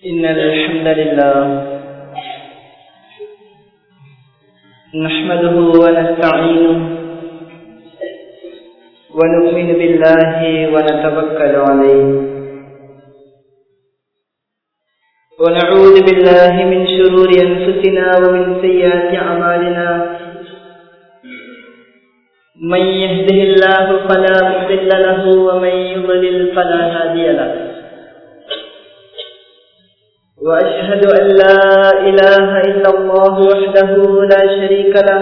إن الحمد لله نحمده ونستعينه ونؤمن بالله ونتوكل عليه ونعوذ بالله من شرور أنفسنا ومن سيئات أعمالنا من يهده الله فلا مضل له ومن يضلل فلا هادي له وأشهد أن لا إله إلا الله وحده لا شريك له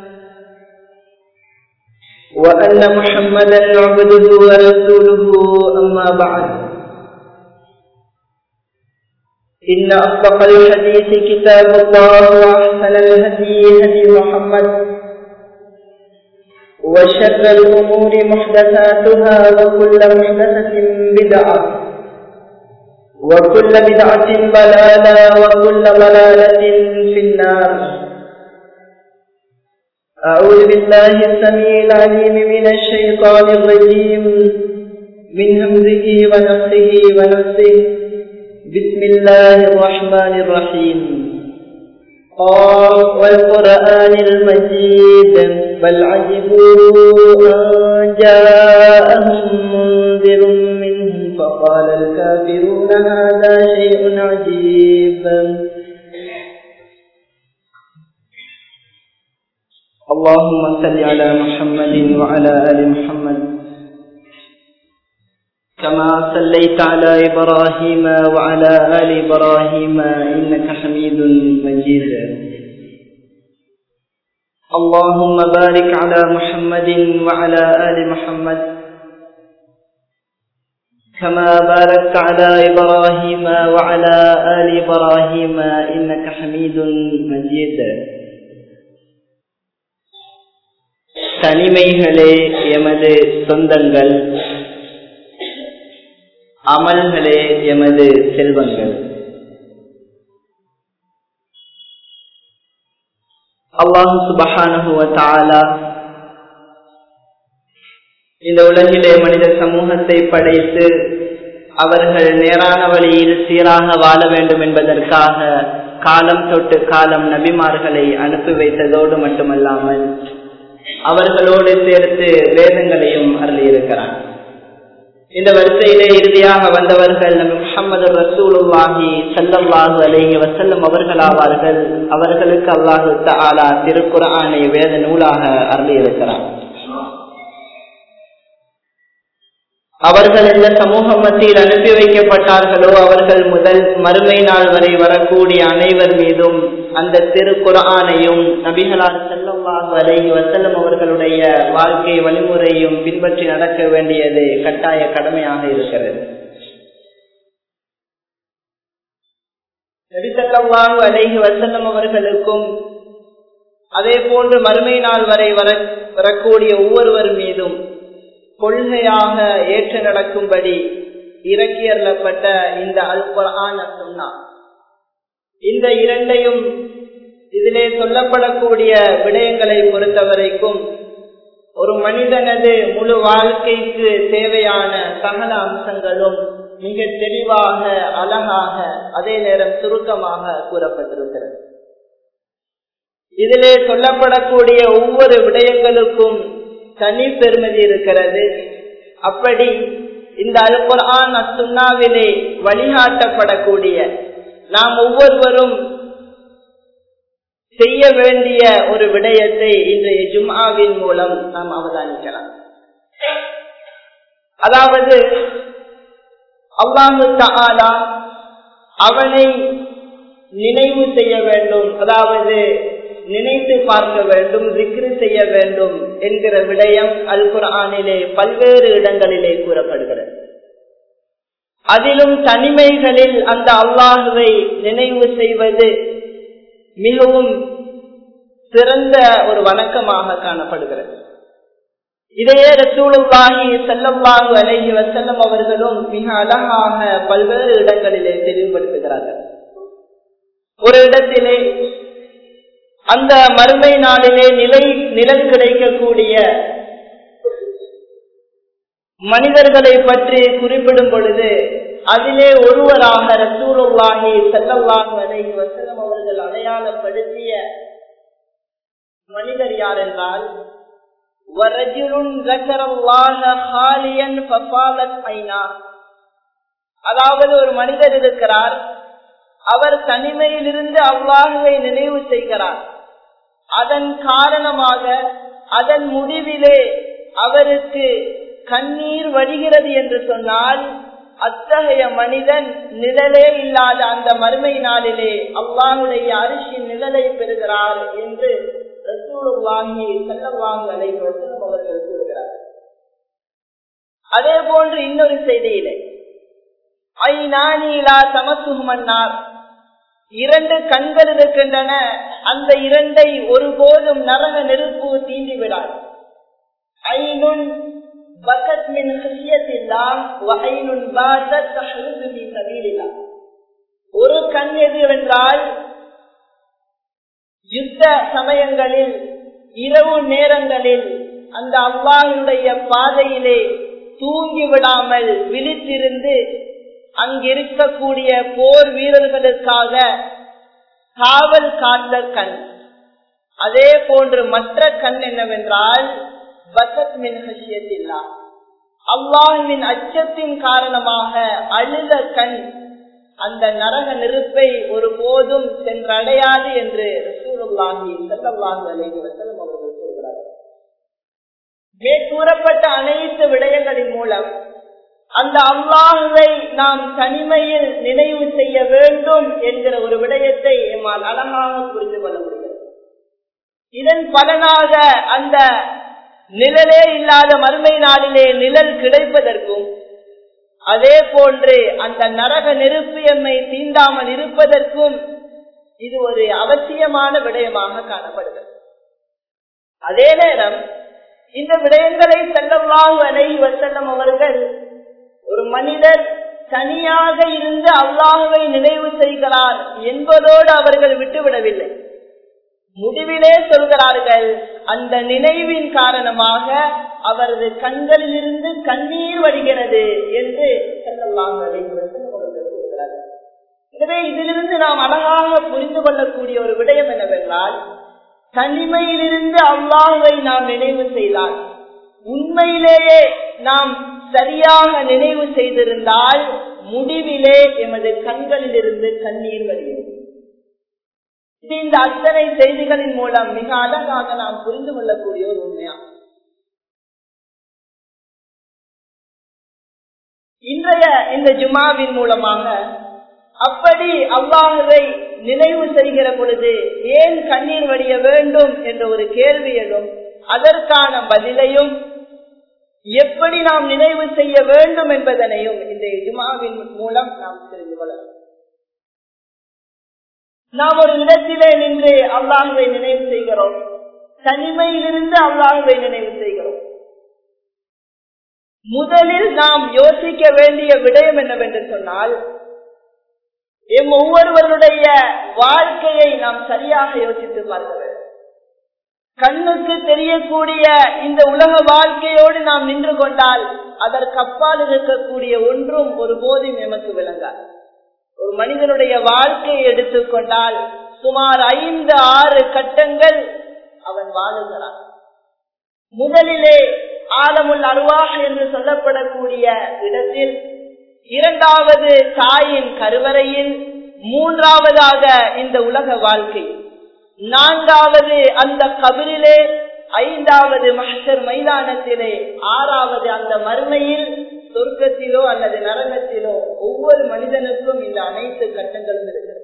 وأن محمدا عبده ورسوله أما بعد إن أصدق الحديث كتاب الله وأحسن الهدي هدي محمد وشر الأمور محدثاتها وكل محدثة بدعة وكل بدعة ضلالة وكل ضلالة في النار أعوذ بالله السميع العليم من الشيطان الرجيم من همزه ونفسه ونفسه بسم الله الرحمن الرحيم قاف والقرآن المجيد بل عجبوا أن جاءهم منذر منهم فقال الكافرون هذا شيء عجيب اللهم صل على محمد وعلى آل محمد كما صليت على إبراهيم وعلى آل إبراهيم إنك حميد مجيد اللهم بارك على محمد وعلى آل محمد كما باركت على إبراهيم وعلى آل إبراهيم إنك حميد مجيد தனிமைகளே எமது சொந்தங்கள் அமல்களே எமது செல்வங்கள் அல்லாஹு சுபஹானுவ இந்த உலகிலே மனித சமூகத்தை படைத்து அவர்கள் நேரான வழியில் சீராக வாழ வேண்டும் என்பதற்காக காலம் தொட்டு காலம் நபிமார்களை அனுப்பி வைத்ததோடு மட்டுமல்லாமல் அவர்களோடு சேர்த்து வேதங்களையும் அருளியிருக்கிறான் இந்த வரிசையிலே இறுதியாக வந்தவர்கள் நபி முகமது ரசூலுல்லாஹி சல்லல்லாஹு அலேஹி வசல்லம் அவர்களாவார்கள் அவர்களுக்கு அல்லாஹு தாலா திருக்குறானை வேத நூலாக அருளியிருக்கிறான் அவர்கள் எந்த சமூக மத்தியில் அனுப்பி வைக்கப்பட்டார்களோ அவர்கள் முதல் மறுமை நாள் வரை வரக்கூடிய அனைவர் மீதும் அந்த திருக்குறானையும் நபிகளார் செல்லவாக அலைஹி வசல்லம் அவர்களுடைய வாழ்க்கை வழிமுறையும் பின்பற்றி நடக்க வேண்டியது கட்டாய கடமையாக இருக்கிறது நபிசல்லாஹு அலைஹி வசல்லம் அவர்களுக்கும் அதே போன்று மறுமை நாள் வரை வர வரக்கூடிய ஒவ்வொருவர் மீதும் கொள்கையாக ஏற்று நடக்கும்படி இறக்கியறப்பட்ட இந்த அல் குரான் சொன்னா இந்த இரண்டையும் இதிலே சொல்லப்படக்கூடிய விடயங்களை பொறுத்தவரைக்கும் ஒரு மனிதனது முழு வாழ்க்கைக்கு தேவையான சகல அம்சங்களும் மிக தெளிவாக அழகாக அதே நேரம் சுருக்கமாக கூறப்பட்டிருக்கிறது இதிலே சொல்லப்படக்கூடிய ஒவ்வொரு விடயங்களுக்கும் தனி பெருமதி இருக்கிறது அப்படி இந்த அல் குரான் அசுன்னாவிலே வழிகாட்டப்படக்கூடிய நாம் ஒவ்வொருவரும் செய்ய வேண்டிய ஒரு விடயத்தை இன்றைய ஜும்ஆவின் மூலம் நாம் அவதானிக்கலாம் அதாவது அல்லாஹு தாலா அவனை நினைவு செய்ய வேண்டும் அதாவது நினைத்து பார்க்க வேண்டும் விக்ரி செய்ய வேண்டும் என்கிற விடயம் அல் குரானிலே பல்வேறு இடங்களிலே கூறப்படுகிறது அதிலும் தனிமைகளில் அந்த அல்லாஹுவை நினைவு செய்வது மிகவும் சிறந்த ஒரு வணக்கமாக காணப்படுகிறது இதையே ரசூலுல்லாஹி செல்லல்லாஹு அலைஹி வசல்லம் அவர்களும் மிக அழகாக பல்வேறு இடங்களிலே தெளிவுபடுத்துகிறார்கள் ஒரு இடத்திலே அந்த மறுமை நாளிலே நிலை நிலம் கிடைக்கக்கூடிய மனிதர்களை பற்றி குறிப்பிடும் பொழுது அதிலே ஒருவராக ரசூலுல்லாஹி ரசூலுல்லாஹி ஸல்லல்லாஹு அலைஹி வஸல்லம் அவர்கள் அடையாளப்படுத்திய மனிதர் யார் என்றால் وَرَجُلٌ ذَكَرَ اللَّهَ خَالِيًا فَفَاضَتْ عَيْنَاهُ அதாவது ஒரு மனிதர் இருக்கிறார் அவர் தனிமையிலிருந்து அல்லாஹுவை நினைவு செய்கிறார் அதன் காரணமாக அதன் முடிவிலே அவருக்கு கண்ணீர் வடிகிறது என்று சொன்னால் அத்தகைய மனிதன் நிழலே இல்லாத அந்த மறுமை நாளிலே அல்லாஹுடைய அரிசியின் நிழலை பெறுகிறார் என்று ரசூலுல்லாஹி ஸல்லல்லாஹு அலைஹி வஸல்லம் அவர்கள் கூறுகிறார் அதே போன்று இன்னொரு செய்தியிலே ஐநானிலா தமசுமன்னார் இரண்டு கண்கள் இருக்கின்றன அந்த இரண்டை ஒருபோதும் நரக நெருப்பு தீண்டி விடாது ஐநுன் பகத் மின் ஹியத்தில்லா வகைனுன் பாதத் தஹ்ருது ஃபீ சபீலில்லா ஒரு கண் எதுவென்றால் யுத்த சமயங்களில் இரவு நேரங்களில் அந்த அல்லாஹினுடைய பாதையிலே தூங்கி விடாமல் விழித்திருந்து அங்கிருக்கக்கூடிய போர் வீரர்களுக்காக காவல் காத்த கண் அதே போன்று மற்ற கண் என்னவென்றால் பசத் மின் ஹஷியத்தில்லா அல்லாஹின் அச்சத்தின் காரணமாக அழுத கண் அந்த நரக நெருப்பை ஒரு போதும் சென்றடையாது என்று ரசூலுல்லாஹி ஸல்லல்லாஹு அலைஹி வஸல்லம் அவர்கள் கூறுகிறார்கள் மேற்கூறப்பட்ட அனைத்து விடயங்களின் மூலம் அந்த அல்லாஹுவை நாம் தனிமையில் நினைவு செய்ய வேண்டும் என்கிற ஒரு விடயத்தை எம்மால் அழகாக புரிந்து கொள்ள முடியும் இதன் பலனாக அந்த நிழலே இல்லாத மறுமை நாளிலே நிழல் கிடைப்பதற்கும் அதே போன்று அந்த நரக நெருப்பு எம்மை தீண்டாமல் இருப்பதற்கும் இது ஒரு அவசியமான விடயமாக காணப்படுகிறது அதே நேரம் இந்த விடயங்களை செல்லவாகு அலை வசல்லம் அவர்கள் ஒரு மனிதர் தனியாக இருந்து அல்லாஹுவை நினைவு செய்கிறார் என்பதோடு அவர்கள் விட்டுவிடவில்லை முடிவிலே சொல்கிறார்கள் அந்த நினைவின் காரணமாக அவரது கண்களில் இருந்து கண்ணீர் வடிகிறது என்று எனவே இதிலிருந்து நாம் அழகாக புரிந்து கொள்ளக்கூடிய ஒரு விடயம் என்னவென்றால் தனிமையிலிருந்து அல்லாஹுவை நாம் நினைவு செய்தால் உண்மையிலேயே நாம் சரியாக நினைவு செய்திருந்தால் முடிவிலே எமது கண்களில் இருந்து கண்ணீர் வருகிறது இது இந்த அத்தனை செய்திகளின் மூலம் மிக அழகாக நாம் புரிந்து கொள்ளக்கூடிய ஒரு உண்மையா இன்றைய இந்த ஜுமாவின் மூலமாக அப்படி அல்லாஹுவை நினைவு செய்கிற பொழுது ஏன் கண்ணீர் வடிய வேண்டும் என்ற ஒரு கேள்வியலும் அதற்கான பதிலையும் எப்படி நாம் நினைவு செய்ய வேண்டும் என்பதனையும் இந்த ஜுமாவின் மூலம் நாம் தெரிந்து கொள்ளலாம் நாம் ஒரு இடத்திலே நின்று அல்லாஹுவை நினைவு செய்கிறோம் தனிமையிலிருந்து அல்லாஹுவை நினைவு செய்கிறோம் முதலில் நாம் யோசிக்க வேண்டிய விடயம் என்னவென்று சொன்னால் எம் ஒவ்வொருவருடைய வாழ்க்கையை நாம் சரியாக யோசித்து பார்க்க வேண்டும் கண்ணுக்கு தெரியக்கூடிய இந்த உலக வாழ்க்கையோடு நாம் நின்று கொண்டால் அதற்கு அப்பால் இருக்கக்கூடிய ஒன்றும் ஒருபோதும் எமக்கு விளங்காது ஒரு மனிதனுடைய வாழ்க்கையை எடுத்துக்கொண்டால் சுமார் ஐந்து ஆறு கட்டங்கள் அவன் வாழுகிறான் முதலிலே ஆலமுல் அருவாக என்று சொல்லப்படக்கூடிய இடத்தில் இரண்டாவது தாயின் கருவறையில் மூன்றாவதாக இந்த உலக வாழ்க்கை நான்காவது அந்த கபிரிலே ஐந்தாவது மஹர் மைதானத்திலே ஆறாவது அந்த மறுமையில் சொர்க்கத்திலோ அல்லது நரகத்திலோ ஒவ்வொரு மனிதனுக்கும் இந்த அனைத்து கட்டங்களும் இருக்கிறது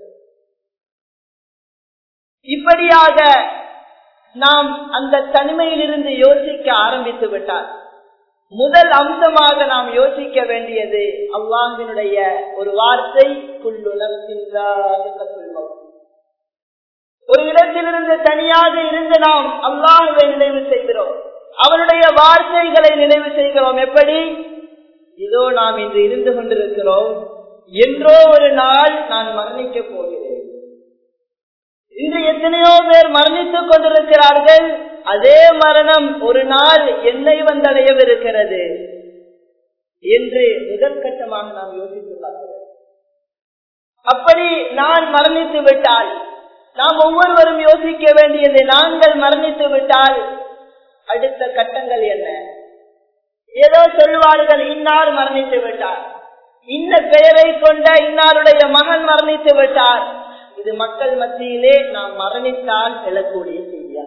இப்படியாக நாம் அந்த தனிமையிலிருந்து யோசிக்க ஆரம்பித்து விட்டார் முதல் அம்சமாக நாம் யோசிக்க வேண்டியது அல்லாஹினுடைய ஒரு வார்த்தை ஒரு இடத்திலிருந்து தனியாக இருந்து நாம் அல்லாஹுவை நினைவு செய்கிறோம் அவனுடைய வார்த்தைகளை நினைவு செய்கிறோம் எப்படி இதோ நாம் இன்று இருந்து கொண்டிருக்கிறோம் என்றோ ஒரு நாள் நான் மரணிக்க போகிறேன் இன்று எத்தனையோ பேர் மரணித்துக் கொண்டிருக்கிறார்கள் அதே மரணம் ஒரு நாள் என்னை வந்தடையவிருக்கிறது என்று முதற்கட்டமாக நாம் யோசித்து பார்க்கிறோம் அப்படி நான் மரணித்து விட்டால் நாம் ஒவ்வொருவரும் யோசிக்க வேண்டியது நாங்கள் மரணித்து விட்டால் அடுத்த கட்டங்கள் என்ன ஏதோ சொல்வார்கள் இன்னார் மரணித்து விட்டார் இந்த பெயரை கொண்ட இன்னாருடைய மகன் மரணித்து விட்டார் இது மக்கள் மத்தியிலே நாம் மரணித்தால் செல்லக்கூடிய செய்தியா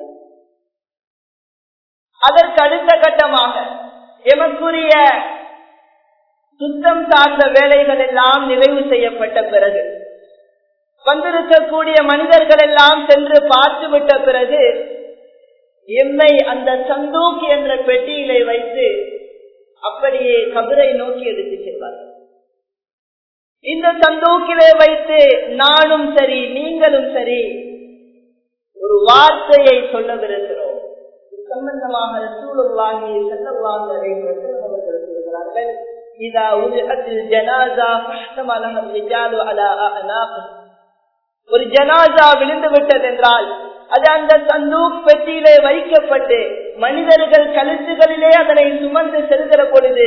அதற்கு அடுத்த கட்டமாக எமக்குரிய சுத்தம் சார்ந்த வேலைகள் எல்லாம் நிறைவு செய்யப்பட்ட பிறகு வந்திருக்கக்கூடிய மனிதர்கள் எல்லாம் சென்று பார்த்து விட்ட பிறகு எம்மை அந்த சந்தூக் என்ற பெட்டியிலே வைத்து அப்படியே கபரை நோக்கி எடுத்து செல்வார்கள் இந்த சந்தூக்கிலே வைத்து நானும் சரி நீங்களும் சரி ஒரு வார்த்தையை சொல்லவிருக்கிறோம் இது சம்பந்தமாக சூழல்வாங்கி செல்லவாங்க அவர்கள் சொல்கிறார்கள் இதா உலகத்தில் ஜனாசா பஷ்டமலகம் நிஜாலு அலா அனாகும் ஒரு ஜனாசா விழுந்து விட்டது என்றால் அது அந்த சந்தூக் பெட்டியிலே வைக்கப்பட்டு மனிதர்கள் கழுத்துகளிலே அதனை சுமந்து செல்கிற பொழுது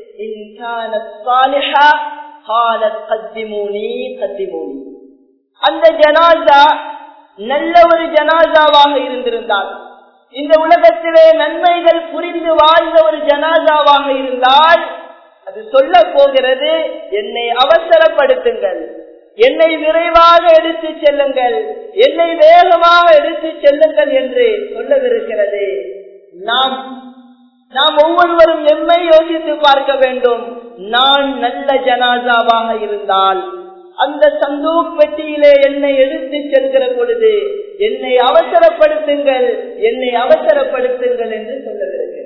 அந்த ஜனாசா நல்ல ஒரு ஜனாசாவாக இருந்திருந்தால் இந்த உலகத்திலே நன்மைகள் புரிந்து வாழ்ந்த ஒரு ஜனாசாவாக இருந்தால் அது சொல்ல போகிறது என்னை அவசரப்படுத்துங்கள் என்னை விரைவாக எடுத்து செல்லுங்கள் என்னை வேகமாக எடுத்து செல்லுங்கள் என்று சொல்லவிருக்கிறது நாம் நாம் ஒவ்வொருவரும் எம்மை யோசித்து பார்க்க வேண்டும் நான் நல்ல ஜனாசாவாக இருந்தால் அந்த சந்தூக் பெட்டியிலே என்னை எடுத்து செல்கிற பொழுது என்னை அவசரப்படுத்துங்கள் என்னை அவசரப்படுத்துங்கள் என்று சொல்லவிருக்கிறது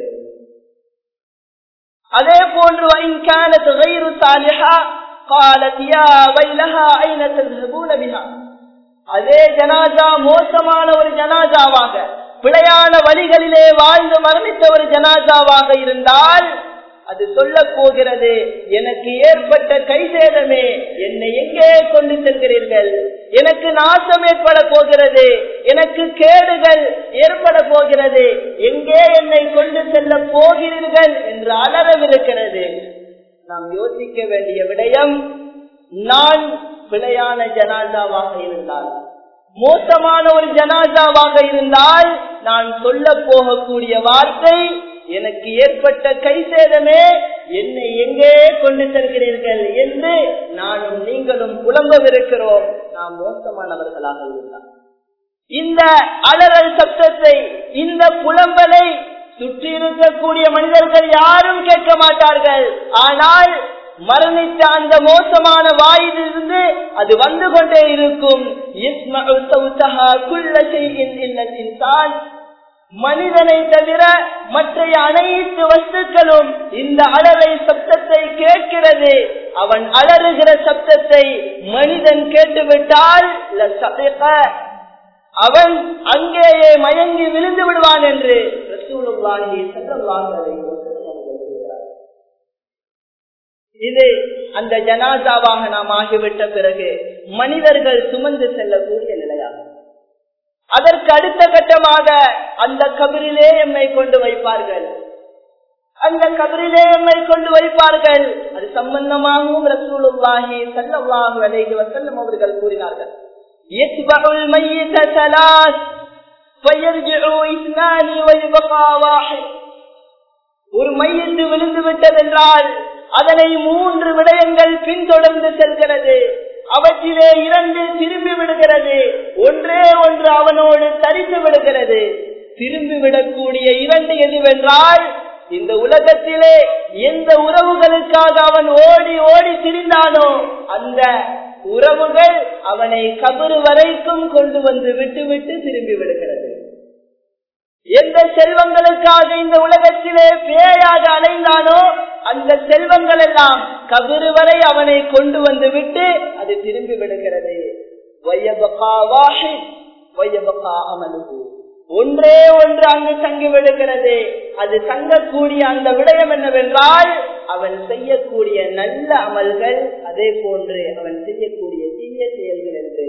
அதே போன்று வைன்கான துகைரு சாலிஹா قالت يا ويلها اين تذهبون بها அதே ஜனாசா மோசமான ஒரு ஜனாசாவாக பிழையான வழிகளிலே வாழ்ந்து மரணித்த ஒரு ஜனாசாவாக இருந்தால் அது சொல்ல போகிறது எனக்கு ஏற்பட்ட கைசேதமே என்னை எங்கே கொண்டு செல்கிறீர்கள் எனக்கு நாசம் ஏற்பட போகிறது எனக்கு கேடுகள் ஏற்பட போகிறது எங்கே என்னை கொண்டு செல்ல போகிறீர்கள் என்று அலறவிருக்கிறது நாம் யோசிக்க வேண்டிய விடயம் நான் பிழையான ஜனாசாவாக இருந்தால் மோசமான ஒரு ஜனாசாவாக இருந்தால் நான் சொல்ல போகக்கூடிய வார்த்தை எனக்கு ஏற்பட்ட கை சேதமே என்னை எங்கே கொண்டு செல்கிறீர்கள் என்று நானும் நீங்களும் புலம்பவிருக்கிறோம் நாம் மோசமானவர்களாக இருந்தால் இந்த அலறல் சப்தத்தை இந்த புலம்பலை சுற்றி இருக்கக்கூடிய மனிதர்கள் யாரும் கேட்க மாட்டார்கள் ஆனால் மரணித்த அந்த மோசமான வாயிலிருந்து அது வந்து கொண்டே இருக்கும் மனிதனை தவிர மற்ற அனைத்து வஸ்துக்களும் இந்த அலறை சப்தத்தை கேட்கிறது அவன் அலறுகிற சப்தத்தை மனிதன் கேட்டுவிட்டால் அவன் அங்கேயே மயங்கி விழுந்து விடுவான் என்று இது அந்த ஜனாசாவாக நாம் ஆகிவிட்ட பிறகு மனிதர்கள் சுமந்து செல்லக்கூடிய நிலையாகும் அதற்கு அடுத்த கட்டமாக அந்த கபரிலே எம்மை கொண்டு வைப்பார்கள் அந்த கபரிலே எம்மை கொண்டு வைப்பார்கள் அது சம்பந்தமாகவும் ரசூலுல்லாஹி சல்லல்லாஹு அலைஹி வஸல்லம் அவர்கள் கூறினார்கள் يتبع الميت ثلاث فيرجع اثنان ويبقى واحد ஒரு மையத்து விழுந்து விட்டதென்றால் அதனை மூன்று விடயங்கள் பின்தொடர்ந்து செல்கிறது அவற்றிலே இரண்டு திரும்பி விடுகிறது ஒன்றே ஒன்று அவனோடு தரித்து விடுகிறது திரும்பி விடக்கூடிய இரண்டு எதுவென்றால் இந்த உலகத்திலே எந்த உறவுகளுக்காக அவன் ஓடி ஓடி திரிந்தானோ அந்த உறவுகள் அவனை கபரு வரைக்கும் கொண்டு வந்து விட்டு விட்டு திரும்பி விடுகிறது எந்த செல்வங்களுக்காக இந்த உலகத்திலே பேயாக அலைந்தானோ அந்த செல்வங்கள் எல்லாம் கபரு வரை அவனை கொண்டு வந்து விட்டு அது திரும்பி விடுகிறது ஒன்றே ஒன்று அங்கு தங்கி விடுகிறது அது தங்கக்கூடிய அந்த விடயம் என்னவென்றால் அவன் செய்யக்கூடிய நல்ல அமல்கள் அதே போன்று அவன் செய்யக்கூடிய தீய செயல்கள் என்று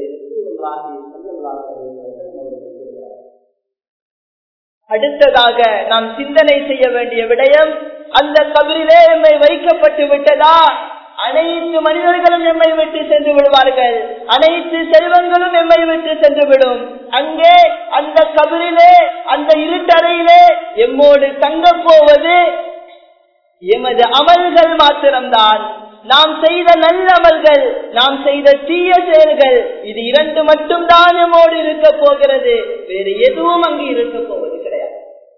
அடுத்ததாக நாம் சிந்தனை செய்ய வேண்டிய விடயம் அந்த கபரிலே எம்மை வைக்கப்பட்டு விட்டதா அனைத்து மனிதர்களும் எம்மை விட்டு சென்று விடுவார்கள் அனைத்து செல்வங்களும் எம்மை விட்டு சென்று விடும் அங்கே அந்த கபரிலே அந்த இருட்டறையிலே எம்மோடு தங்க போவது எமது அமல்கள் மாத்திரம்தான் நாம் செய்த நல்ல அமல்கள் நாம் செய்த தீய செயல்கள் இது இரண்டு மட்டும்தான் எம்மோடு இருக்க போகிறது வேறு எதுவும் அங்கு இருக்க போவது கிடையாது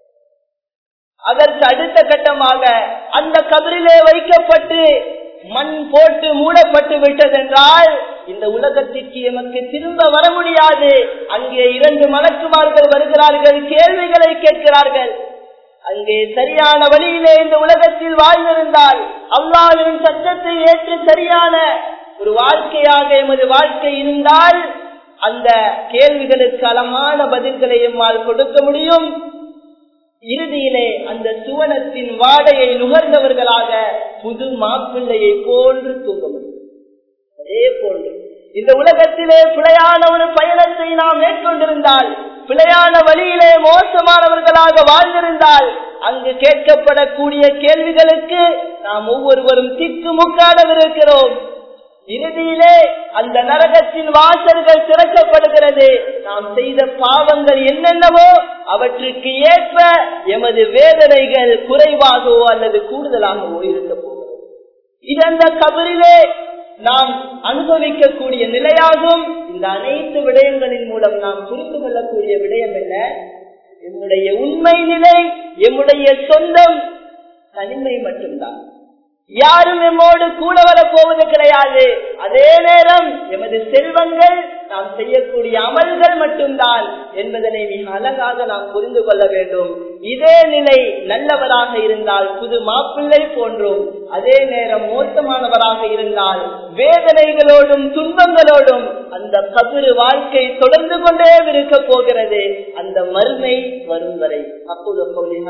அதற்கு அடுத்த கட்டமாக அந்த கபரிலே வைக்கப்பட்டு மண் போட்டு மூடப்பட்டு விட்டதென்றால் இந்த உலகத்திற்கு எமக்கு திரும்ப வர முடியாது அங்கே இரண்டு மலக்குமார்கள் வருகிறார்கள் கேள்விகளை கேட்கிறார்கள் அங்கே சரியான வழியிலே இந்த உலகத்தில் வாழ்ந்திருந்தால் அல்லாவின் சட்டத்தை ஏற்று சரியான ஒரு வாழ்க்கையாக எமது வாழ்க்கை இருந்தால் அந்த கேள்விகளுக்கு அழகான பதில்களை எம்மால் கொடுக்க முடியும் இறுதியிலே அந்த சுவனத்தின் வாடையை நுகர்ந்தவர்களாக புது மாப்பிள்ளையை போன்று தூங்க முடியும் அதே போன்று இந்த உலகத்திலே பிழையான ஒரு பயணத்தை நாம் மேற்கொண்டிருந்தால் பிழையான வழியிலே மோசமானவர்களாக வாழ்ந்திருந்தால் அங்கு கேட்கப்படக்கூடிய கேள்விகளுக்கு நாம் ஒவ்வொருவரும் திக்கு முக்காடவிருக்கிறோம் இறுதியிலே அந்த நரகத்தின் வாசல்கள் திறக்கப்படுகிறது நாம் செய்த பாவங்கள் என்னென்னவோ அவற்றுக்கு ஏற்ப எமது வேதனைகள் குறைவாகவோ அல்லது கூடுதலாகவோ இருக்க போகிறது இது அந்த கபரிலே நாம் அனுபவிக்கக்கூடிய நிலையாகும் இந்த அனைத்து விடயங்களின் மூலம் நாம் புரிந்து கொள்ளக்கூடிய விடயம் என்ன என்னுடைய உண்மை நிலை எம்முடைய சொந்தம் தனிமை மட்டும்தான் யாரும் எம்மோடு கூட வரப் போவது கிடையாது அதே நேரம் எமது செல்வங்கள் நாம் செய்யக்கூடிய அமல்கள் மட்டும்தான் என்பதனை மிக அழகாக நாம் புரிந்து கொள்ள வேண்டும் இதே நிலை நல்லவராக இருந்தால் புது மாப்பிள்ளை போன்றும் அதே நேரம் மோசமானவராக இருந்தால் வேதனைகளோடும் துன்பங்களோடும் அந்த கதிரு வாழ்க்கை தொடர்ந்து கொண்டே இருக்க போகிறது அந்த மறுமை வரும் வரை அப்போது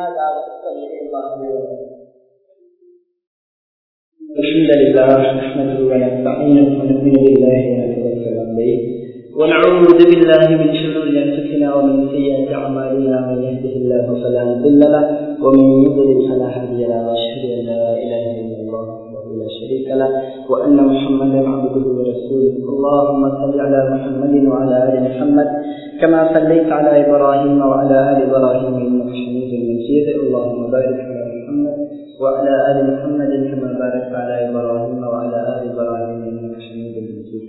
الحمد لله نحمده ونستعينه ونؤمن بالله ونتوكل عليه ونعوذ بالله من شرور انفسنا ومن سيئات اعمالنا من يهده الله فلا مضل له ومن يضلل فلا هادي له واشهد ان لا اله الا الله وحده لا شريك له وان محمدا عبده ورسوله اللهم صل على محمد وعلى ال محمد كما صليت على ابراهيم وعلى ال ابراهيم انك حميد مجيد اللهم بارك على محمد وعلى ال محمد كما باركت على ابراهيم وعلى ال ابراهيم انك حميد مجيد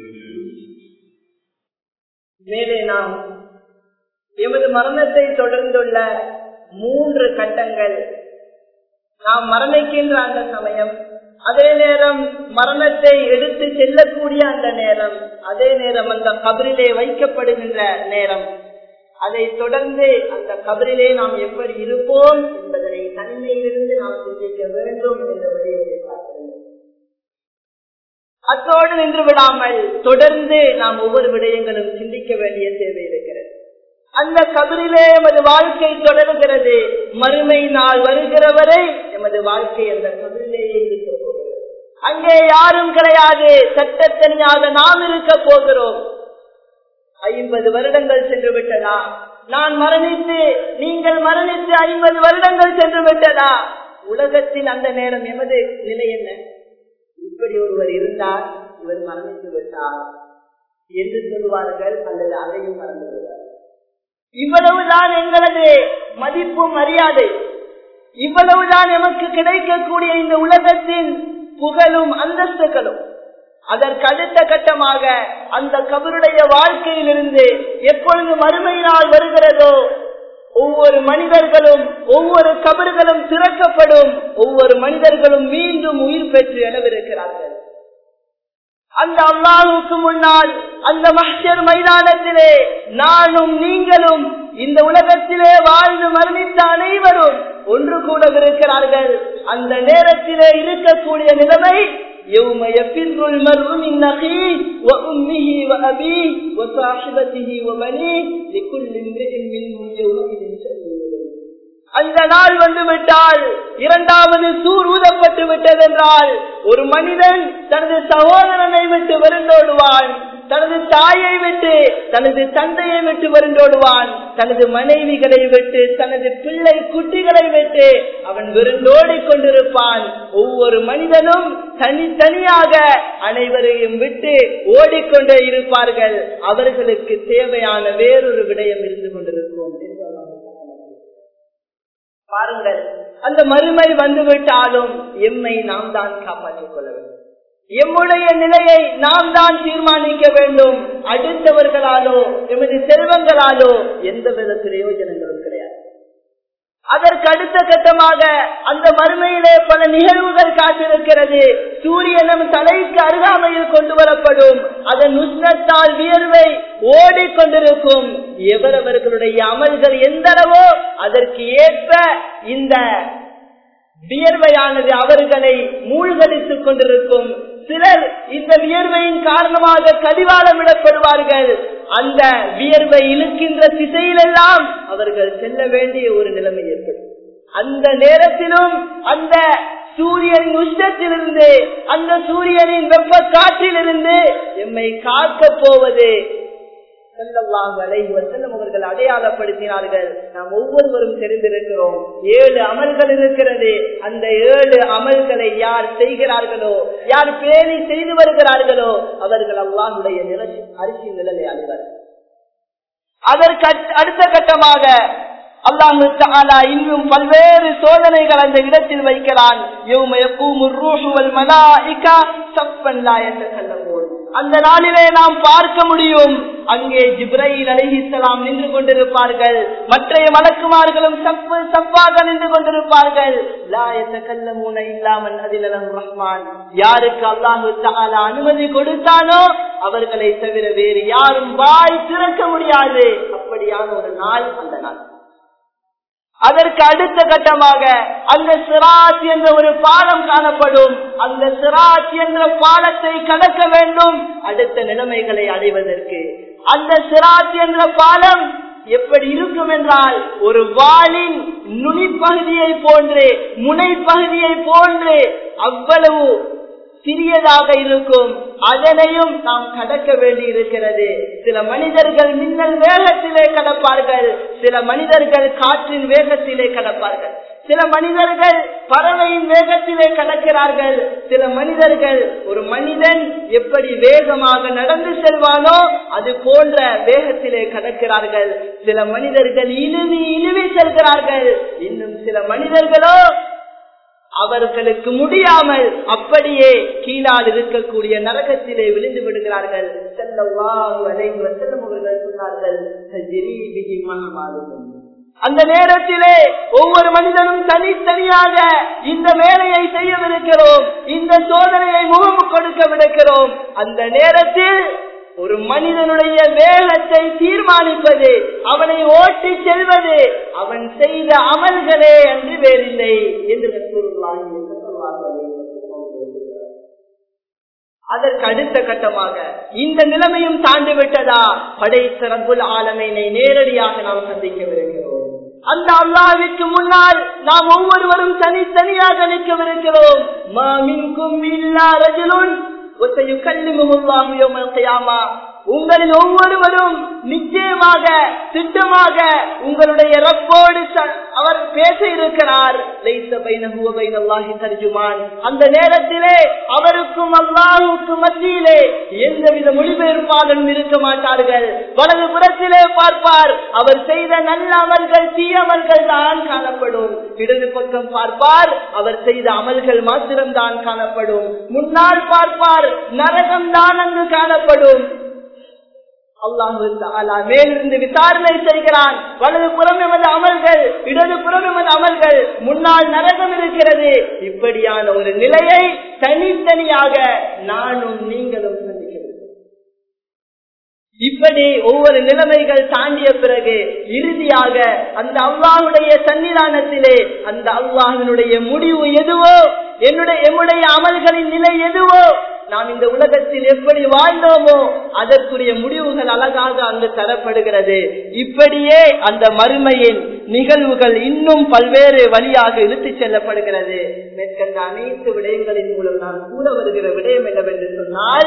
மேலே நாம் எமது மரணத்தை தொடர்ந்துள்ள மூன்று கட்டங்கள் நாம் மரணிக்கின்ற அந்த சமயம் அதே நேரம் மரணத்தை எடுத்து செல்லக்கூடிய அந்த நேரம் அதே நேரம் அந்த கபரிலே வைக்கப்படுகின்ற நேரம் அதை தொடர்ந்து அந்த கபரிலே நாம் எப்படி இருப்போம் என்பதனை தனிமையிலிருந்து நாம் சிந்திக்க வேண்டும் என்ற விடயத்தை பார்க்கிறோம் அத்தோடு நின்று விடாமல் தொடர்ந்து நாம் ஒவ்வொரு விடயங்களும் சிந்திக்க வேண்டிய தேவை இருக்கிறது அந்த கபரிலே எமது வாழ்க்கை தொடர்கிறது மறுமை நாள் வருகிற வரை எமது வாழ்க்கை அந்த கபரிலேயே இருக்க போகிறது அங்கே யாரும் கிடையாது சட்டத்தனியாக நாம் இருக்க போகிறோம் ஐம்பது வருடங்கள் சென்று விட்டதா நான் மரணித்து நீங்கள் மரணித்து ஐம்பது வருடங்கள் சென்று விட்டதா உலகத்தில் அந்த நேரம் எமது நிலை என்ன இப்படி ஒருவர் இருந்தால் இவர் மரணித்து விட்டார் என்று சொல்வார்கள் அல்லது அதையும் மறந்து விடுவார் இவ்வளவுதான் எங்களது மதிப்பும் மரியாதை இவ்வளவுதான் எமக்கு கிடைக்கக்கூடிய இந்த உலகத்தின் புகழும் அந்தஸ்துகளும் அதற்கு அடுத்த கட்டமாக அந்த கபருடைய வாழ்க்கையிலிருந்து எப்பொழுது மறுமை நாள் வருகிறதோ ஒவ்வொரு மனிதர்களும் ஒவ்வொரு கபர்களும் திறக்கப்படும் ஒவ்வொரு மனிதர்களும் மீண்டும் உயிர் பெற்று எனவிருக்கிறார்கள் அந்த அல்லாஹுக்கு முன்னால் அந்த மஹர் மைதானத்திலே நானும் நீங்களும் இந்த உலகத்திலே வாழ்ந்து மரணித்த அனைவரும் ஒன்று கூட இருக்கிறார்கள் அந்த நேரத்திலே இருக்கக்கூடிய நிலைமை يوم يفر المرء من أخيه وأمه وأبيه وصاحبته وبنيه لكل امرئ منهم يومئذ شأن அந்த நாள் வந்து விட்டால் இரண்டாவது சூர் ஊதப்பட்டு விட்டதென்றால் ஒரு மனிதன் தனது சகோதரனை விட்டு வருந்தோடுவான் தனது தாயை விட்டு தனது தந்தையை விட்டு வருந்தோடுவான் தனது மனைவிகளை விட்டு தனது பிள்ளை குட்டிகளை விட்டு அவன் விருந்தோடிக் கொண்டிருப்பான் ஒவ்வொரு மனிதனும் தனித்தனியாக அனைவரையும் விட்டு ஓடிக்கொண்டே இருப்பார்கள் அவர்களுக்கு தேவையான வேறொரு விடயம் இருந்து கொண்டிருக்கும் என்று அல்லாஹ் பாருங்கள் அந்த மறுமை வந்துவிட்டாலும் எம்மை நாம் தான் காப்பாற்றிக் கொள்ள வேண்டும் எம்முடைய நிலையை நாம் தான் தீர்மானிக்க வேண்டும் அடுத்தவர்களாலோ எமது செல்வங்களாலோ எந்த வித பிரயோஜனங்களும் கிடையாது அதற்கு அடுத்த கட்டமாக அந்த மறுமையிலே பல நிகழ்வுகள் காத்திருக்கிறது சூரியனும் தலைக்கு அருகாமையில் கொண்டு வரப்படும் அதன் உஷ்ணத்தால் வியர்வை ஓடிக்கொண்டிருக்கும் எவரவர்களுடைய அமல்கள் எந்த அளவோ அதற்கு ஏற்ப இந்த வியர்வையானது அவர்களை மூழ்கடித்துக் கொண்டிருக்கும் சிலர் இந்த வியர்வையின் காரணமாக கடிவாளம் விடப்படுவார்கள் அந்த வியர்வை இழுக்கின்ற திசையிலெல்லாம் அவர்கள் செல்ல வேண்டிய ஒரு நிலைமை ஏற்படும் அந்த நேரத்திலும் அந்த சூரியனின் உஷ்ணத்திலிருந்து அந்த சூரியனின் வெப்ப காற்றிலிருந்து எம்மை காக்க போவது அவர்கள் அடையாளப்படுத்தினார்கள் நாம் ஒவ்வொருவரும் தெரிந்திருக்கிறோம் ஏழு அமல்கள் இருக்கிறது அந்த ஏழு அமல்களை யார் செய்கிறார்களோ யார் பேணி செய்து வருகிறார்களோ அவர்கள் அல்லாஹுடைய நிலை அரிசி நிலையை அடைவார்கள் அதற்கு அடுத்த கட்டமாக அல்லாஹு தஆலா இன்னும் பல்வேறு சோதனைகள் அந்த இடத்தில் வைக்கிறான் அந்த நாளிலே நாம் பார்க்க முடியும் அங்கே ஜிப்ரையில் அலிஹிசலாம் நின்று கொண்டிருப்பார்கள் மற்றைய மலக்குமார்களும் சப்பு சப்பாக நின்று கொண்டிருப்பார்கள் இல்லாமல் அதிலம் ரஹ்மான் யாருக்கு அல்லாஹு தஆலா அனுமதி கொடுத்தானோ அவர்களை தவிர வேறு யாரும் வாய் திறக்க முடியாது அப்படியான ஒரு நாள் அந்த நாள் அதற்கு அடுத்த கட்டமாக அந்த சிராத் என்ற ஒரு பாலம் காணப்படும் அந்த சிராத் என்ற பாலத்தை கடக்க வேண்டும் அடுத்த நிலைமைகளை அடைவதற்கு அந்த சிராத் என்ற பாலம் எப்படி இருக்கும் என்றால் ஒரு வாளின் நுனிப்பகுதியை போன்று முனைப்பகுதியை போன்று அவ்வளவு சிறியதாக இருக்கும் அதனையும் நாம் கடக்க வேண்டி இருக்கிறது சில மனிதர்கள் மின்னல் வேகத்திலே கடப்பார்கள் சில மனிதர்கள் காற்றின் வேகத்திலே கடப்பார்கள் சில மனிதர்கள் பறவையின் வேகத்திலே கடக்கிறார்கள் சில மனிதர்கள் ஒரு மனிதன் எப்படி வேகமாக நடந்து செல்வானோ அது போன்ற வேகத்திலே கடக்கிறார்கள் சில மனிதர்கள் இழுவி இழுவி செல்கிறார்கள் இன்னும் சில மனிதர்களோ அவர்களுக்கு முடியாமல் அப்படியே கீழால் இருக்கக்கூடிய நரகத்திலே விழுந்து விடுகிறார்கள் சொன்னார்கள் அந்த நேரத்திலே ஒவ்வொரு மனிதனும் தனித்தனியாக இந்த வேலையை செய்யவிருக்கிறோம் இந்த சோதனையை முகம் கொடுக்கவிருக்கிறோம் அந்த நேரத்தில் ஒரு மனிதனுடைய வேகத்தை தீர்மானிப்பது அவனை ஓட்டி செல்வது அவன் செய்த அமல்களே என்று வேறில்லை என்று அதற்கு அடுத்த கட்டமாக இந்த நிலைமையும் தாண்டி விட்டதா படைத்த ரப்புல் ஆலமையினை நேரடியாக நாம் சந்திக்கவிருக்கிறோம் அந்த அல்லாவிற்கு முன்னால் நாம் ஒவ்வொருவரும் தனித்தனியாக நிற்கவிருக்கிறோம் மாமின்கும் இல்லா ரஜுலுன் உங்களில் ஒவ்வொருவரும் நிச்சயமாக திட்டமாக உங்களுடைய ரப்போடு அவர் பேச இருக்கிறார் அந்த நேரத்திலே அவருக்கும் அல்லாஹுக்கும் மத்தியிலே எந்தவித மொழிபெயர்ப்பாளரும் இருக்க மாட்டார்கள் வலது புறத்திலே பார்ப்பார் அவர் செய்த நல்ல அமல்கள் தீய அமல்கள் தான் காணப்படும் இடது பக்கம் பார்ப்பார் அவர் செய்த அமல்கள் மாத்திரம்தான் காணப்படும் முன்னால் பார்ப்பார் நரகம் தான் அங்கு காணப்படும் அல்லாஹு மேலிருந்து விசாரணை செய்கிறான் வலது புறம் எமது அமல்கள் இடது புறம் எமது அமல்கள் முன்னால் நரகம் இருக்கிறது இப்படியான ஒரு நிலையை தனித்தனியாக நானும் நீங்களும் சந்திக்கிறோம் இப்படி ஒவ்வொரு நிலைமைகள் தாண்டிய பிறகு இறுதியாக அந்த அல்லாஹுடைய சன்னிதானத்திலே அந்த அல்லாஹினுடைய முடிவு எதுவோ என்னுடைய எம்முடைய அமல்களின் நிலை எதுவோ நாம் இந்த உலகத்தில் எப்படி வாழ்ந்தோமோ அதற்குரிய முடிவுகள் அழகாக அங்கு தரப்படுகிறது இப்படியே அந்த மறுமையின் நிகழ்வுகள் இன்னும் பல்வேறு வழியாக இழுத்துச் செல்லப்படுகிறது மேற்கண்ட அனைத்து விடயங்களின் மூலம் நான் கூற வருகிற விடயம் என்னவென்று சொன்னால்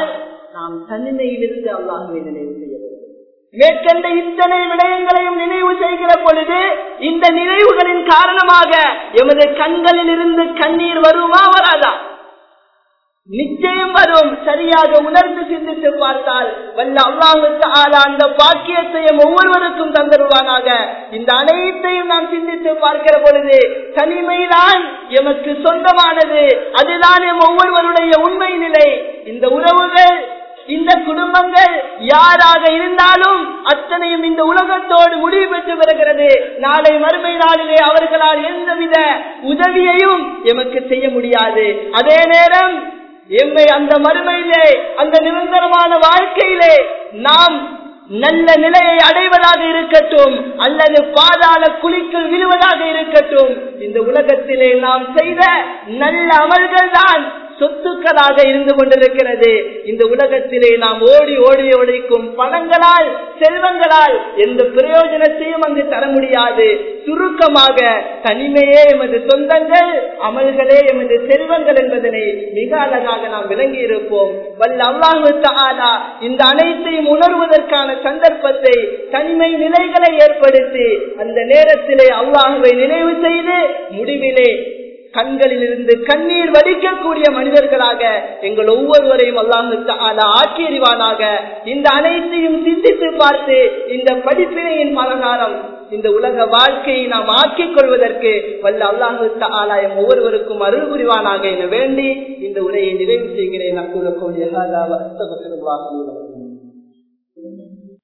நாம் தனிமையிலிருந்து அல்லாஹுவை நினைவு செய்ய வேண்டும் மேற்கண்ட இத்தனை விடயங்களையும் நினைவு செய்கிற பொழுது இந்த நினைவுகளின் காரணமாக எமது கண்களில் இருந்து கண்ணீர் வருமா வராதா நிச்சயம் வரும் சரியாக உணர்ந்து சிந்தித்து பார்த்தால் வல்ல அல்லாஹுக்கு ஆளா அந்த பாக்கியத்தையும் ஒவ்வொருவருக்கும் தந்தருவானாக இந்த அனைத்தையும் நாம் சிந்தித்து பார்க்கிற பொழுது தனிமைதான் எமக்கு சொந்தமானது அதுதான் எம் ஒவ்வொருவருடைய உண்மை நிலை இந்த உறவுகள் இந்த குடும்பங்கள் யாராக இருந்தாலும் அத்தனையும் இந்த உலகத்தோடு முடிவு பெற்று வருகிறது நாளை மறுமை நாளிலே அவர்களால் எந்தவித உதவியையும் எமக்கு செய்ய முடியாது அதே நேரம் எம்மை அந்த மறுமையிலே அந்த நிரந்தரமான வாழ்க்கையிலே நாம் நல்ல நிலையை அடைவதாக இருக்கட்டும் அல்லது பாதாள குழிக்குள் விழுவதாக இருக்கட்டும் இந்த உலகத்திலே நாம் செய்த நல்ல அமல்கள் தான் சொத்துக்களாக இருந்து கொண்டிருக்கிறது இந்த உலகத்திலே நாம் ஓடி ஓடி உழைக்கும் பணங்களால் செல்வங்களால் எந்த பிரயோஜனத்தையும் அங்கு தர முடியாது சுருக்கமாக தனிமையே எமது சொந்தங்கள் அமல்களே எமது செல்வங்கள் என்பதனை மிக அழகாக நாம் விளங்கி இருப்போம் வல்ல அல்லாஹு தஆலா இந்த அனைத்தையும் உணர்வதற்கான சந்தர்ப்பத்தை தனிமை நிலைகளை ஏற்படுத்தி அந்த நேரத்திலே அல்லாஹுவை நினைவு செய்து முடிவிலே கண்களில் இருந்து கண்ணீர் வடிக்கக்கூடிய மனிதர்களாக எங்கள் ஒவ்வொருவரையும் அல்லாஹு தஆலா ஆக்கியறிவானாக இந்த அனைத்தையும் சிந்தித்து பார்த்து இந்த படிப்பினையின் பலகாரம் இந்த உலக வாழ்க்கையை நாம் ஆக்கிக் கொள்வதற்கு வல்ல அல்லாஹு ஆலயம் ஒவ்வொருவருக்கும் அருள் புரிவானாக என வேண்டி இந்த உரையை நிறைவு செய்கிறேன் அக்குலக்கும்